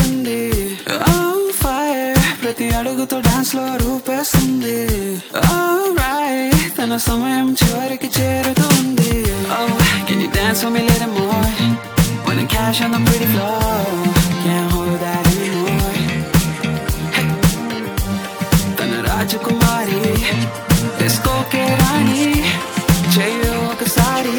చేస్తుంది ఫైర్ ప్రతి అడుగుతో డాన్స్ లో రూపేస్తుంది Alright, తన సమయం చివరికి చేరుతుంది Oh, can you dance for me a little more? Wanna cash on the pretty floor Can't hold that anymore Hey. తన రాజకుమారి డిస్కో కే రాణి చెయ్యి ఒకసారి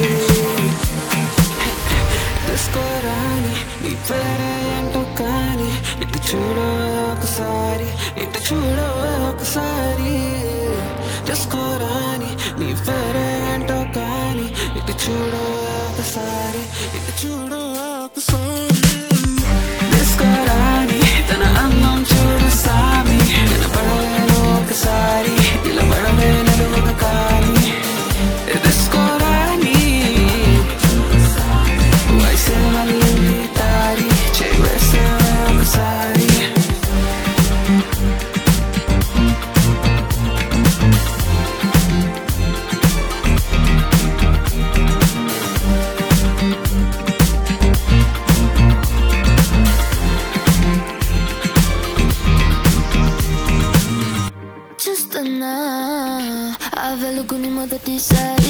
డిస్కో రాణి నీ పేరే ఏంటో కానీ ఇటు చూడు ఒకసారి ఇటు చూడు ఒకసారి డిస్కో రాణి నీ పేరే ఏంటో కానీ ఇటు చూడు ఒకసారి ఇటు చూడు ఒకసారి డిస్కో రాణి తన అందం చూడు సామి నిలబడలేను ఒకసారి నిలబడలేను ఒక కానీ డిస్కో రాణి వయసు మళ్ళీ దారి చేసే ఒకసారి చూస్తున్నా ఆ వెలుగుని మొదటిసారి